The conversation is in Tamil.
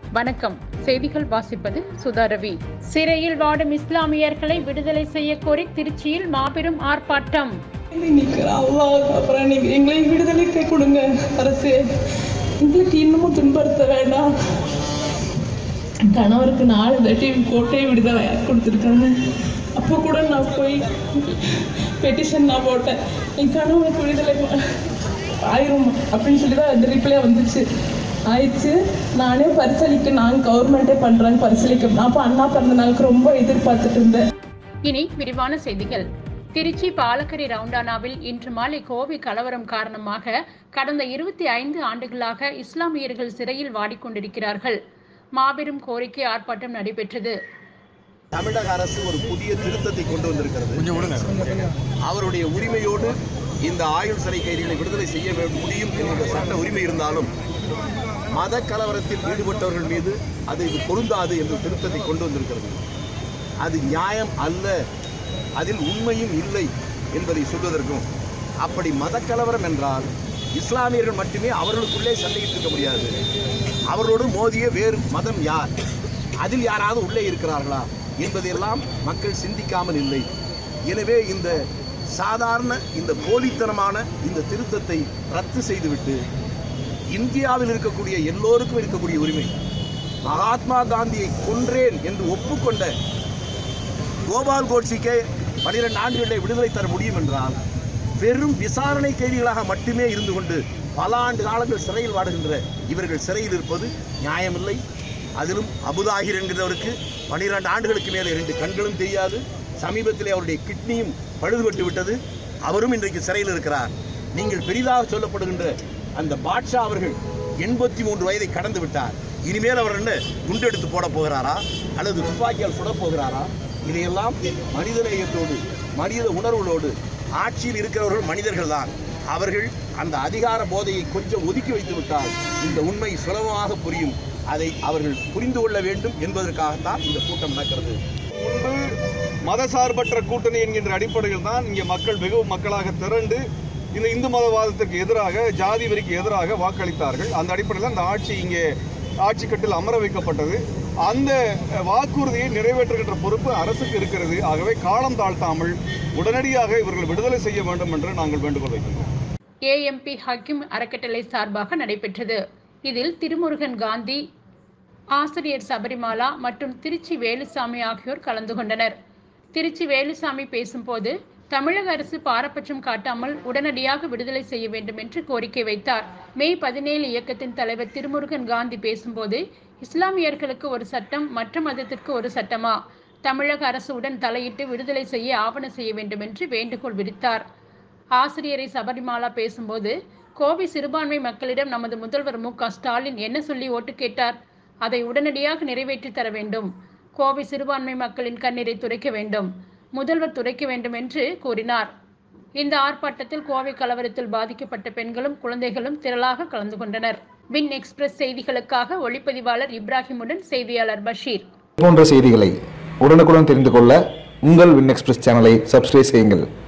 வணக்கம் செய்திகள் வாசிப்பது சுதா ரவி சிறையில் வாடும் இஸ்லாமியர்களை விடுதலை செய்ய கோரி திருச்சியில் மாபெரும் ஆர்ப்பாட்டம் நிற்கிறேன் அல்லாஹ் அப்புறம் நீங்க எங்களை விடுதலைக்கு கொடுங்க அரசு எங்களுக்கு இன்னமும் துன்படுத்த வேண்டாம் என் கணவருக்கு நாலு தாட்டி கோட்டையை விடுதலை கொடுத்துருக்காங்க அப்போ கூட நான் போய் பெட்டிஷன் நான் போட்டேன் என் கணவனுக்கு விடுதலை ப- ஆயிரும் அப்படின்னு சொல்லி தான் அந்த ரிப்ளை வந்துச்சு ஆயிடுச்சு நானே பரிசளிக்க நான் கவர்மெண்ட்டே பண்ணுறாங்க பரிசளிக்க நான் அப்போ அண்ணா பிறந்த நாளுக்கு ரொம்ப எதிர்பார்த்துட்டு இருந்தேன் இனி விரிவான செய்திகள் திருச்சி பாலக்கரை ரவுண்டானாவில் இன்று மாலை கோவை கலவரம் காரணமாக கடந்த இருபத்தி ஐந்து ஆண்டுகளாக இஸ்லாமியர்கள் சிறையில் வாடிக்கொண்டிருக்கிறார்கள் மாபெரும் கோரிக்கை ஆர்ப்பாட்டம் நடைபெற்றது தமிழக அரசு ஒரு புதிய திருத்தத்தை கொண்டு வந்திருக்கிறது அவருடைய உரிமையோடு இந்த ஆயுள் சிறை கைதிகளை விடுதலை செய்ய வே- முடியும் என்கிற சட்ட உரிமை இருந்தாலும் மத கலவரத்தில் ஈடுபட்டவர்கள் மீது அது இது பொருந்தாது என்று திருத்தத்தை கொண்டு வந்திருக்கிறது அது நியாயம் அல்ல அதில் உண்மையும் இல்லை என்பதை சொல்வதற்கும் அப்படி மத கலவரம் என்றால் இஸ்லாமியர்கள் மட்டுமே அவர்களுக்குள்ளே சண்டையிட்டு இருக்க முடியாது அவரோடு மோதிய வேறு மதம் யார் அதில் யாராவது உள்ளே இருக்கிறார்களா என்பதையெல்லாம் மக்கள் சிந்திக்காமல் இல்லை எனவே இந்த சாதாரண இந்த போலித்தனமான இந்த திருத்தத்தை ரத்து செய்துவிட்டு இந்தியாவில் இருக்கக்கூடிய எல்லோருக்கும் இருக்கக்கூடிய உரிமை மகாத்மா காந்தியை கொன்றேன் என்று ஒப்புக்கொண்ட கோபால் கோட்சிக்கே பனிரெண்டு ஆண்டுகளில் விடுதலை தர முடியும் என்றால் வெறும் விசாரணை கைதிகளாக மட்டுமே இருந்து கொண்டு பல ஆண்டு காலங்கள் சிறையில் வாடுகின்ற இவர்கள் சிறையில் இருப்பது நியாயமில்லை அதிலும் அபுதாகிர் என்கிறவருக்கு பனிரெண்டு ஆண்டுகளுக்கு மேலே இரண்டு கண்களும் தெரியாது சமீபத்திலே அவருடைய கிட்னியும் பழுதுபட்டு விட்டது அவரும் இன்றைக்கு சிறையில் இருக்கிறார் நீங்கள் பெரிதாக சொல்லப்படுகின்ற அந்த பாட்ஷா அவர்கள் எண்பத்தி மூன்று வயதை கடந்து விட்டார் இனிமேல் அவர் என்ன குண்டெடுத்து போட போகிறாரா அல்லது துப்பாக்கியால் சுடப் போகிறாரா இதையெல்லாம் மனிதநேயத்தோடு மனித உணர்வுகளோடு ஆட்சியில் இருக்கிறவர்கள் மனிதர்கள் தான் அவர்கள் அந்த அதிகார போதையை கொஞ்சம் ஒதுக்கி வைத்து விட்டால் இந்த உண்மை சுலபமாக புரியும் அதை அவர்கள் புரிந்து கொள்ள வேண்டும் என்பதற்காகத்தான் இந்த கூட்டம் நடக்கிறது முன்பு மதசார்பற்ற கூட்டணி என்கின்ற அடிப்படையில் தான் இங்கே மக்கள் மிகவும் மக்களாக திரண்டு இந்த இந்து மதவாதத்துக்கு எதிராக ஜாதி வரிக்கு எதிராக வாக்களித்தார்கள் அந்த அடிப்படையில் அந்த ஆட்சி இங்கே ஆட்சி கட்டில் அமர வைக்கப்பட்டது அந்த வாக்குறுதியை நிறைவேற்றுகின்ற பொறுப்பு அரசுக்கு இருக்கிறது ஆகவே காலம் தாழ்த்தாமல் உடனடியாக இவர்கள் விடுதலை செய்ய வேண்டும் என்று நாங்கள் வேண்டுகோள் வைக்கின்றோம் ஏஎம்பி ஹக்கிம் அறக்கட்டளை சார்பாக நடைபெற்றது இதில் திருமுருகன் காந்தி ஆசிரியர் சபரிமாலா மற்றும் திருச்சி வேலுசாமி ஆகியோர் கலந்து கொண்டனர் திருச்சி வேலுசாமி பேசும்போது தமிழக அரசு பாரபட்சம் காட்டாமல் உடனடியாக விடுதலை செய்ய வேண்டும் என்று கோரிக்கை வைத்தார் மே பதினேழு இயக்கத்தின் தலைவர் திருமுருகன் காந்தி பேசும்போது இஸ்லாமியர்களுக்கு ஒரு சட்டம் மற்ற மதத்திற்கு ஒரு சட்டமா தமிழக அரசு உடன் தலையிட்டு விடுதலை செய்ய ஆவண செய்ய வேண்டும் என்று வேண்டுகோள் விடுத்தார் ஆசிரியரை சபரிமாலா பேசும்போது கோவை சிறுபான்மை மக்களிடம் நமது முதல்வர் மு க ஸ்டாலின் என்ன சொல்லி ஓட்டு கேட்டார் அதை உடனடியாக நிறைவேற்றி தர வேண்டும் கோவை சிறுபான்மை மக்களின் கண்ணீரை துடைக்க வேண்டும் முதல்வர் துடைக்க வேண்டும் என்று கூறினார் இந்த ஆர்ப்பாட்டத்தில் கோவை கலவரத்தில் பாதிக்கப்பட்ட பெண்களும் குழந்தைகளும் திரளாக கலந்து கொண்டனர் வின் எக்ஸ்பிரஸ் செய்திகளுக்காக ஒளிப்பதிவாளர் இப்ராஹிமுடன் செய்தியாளர் பஷீர் போன்ற செய்திகளை உடனுக்குடன் தெரிந்து கொள்ள உங்கள் வின் எக்ஸ்பிரஸ் சேனலை சப்ஸ்கிரைப் செய்யுங்கள்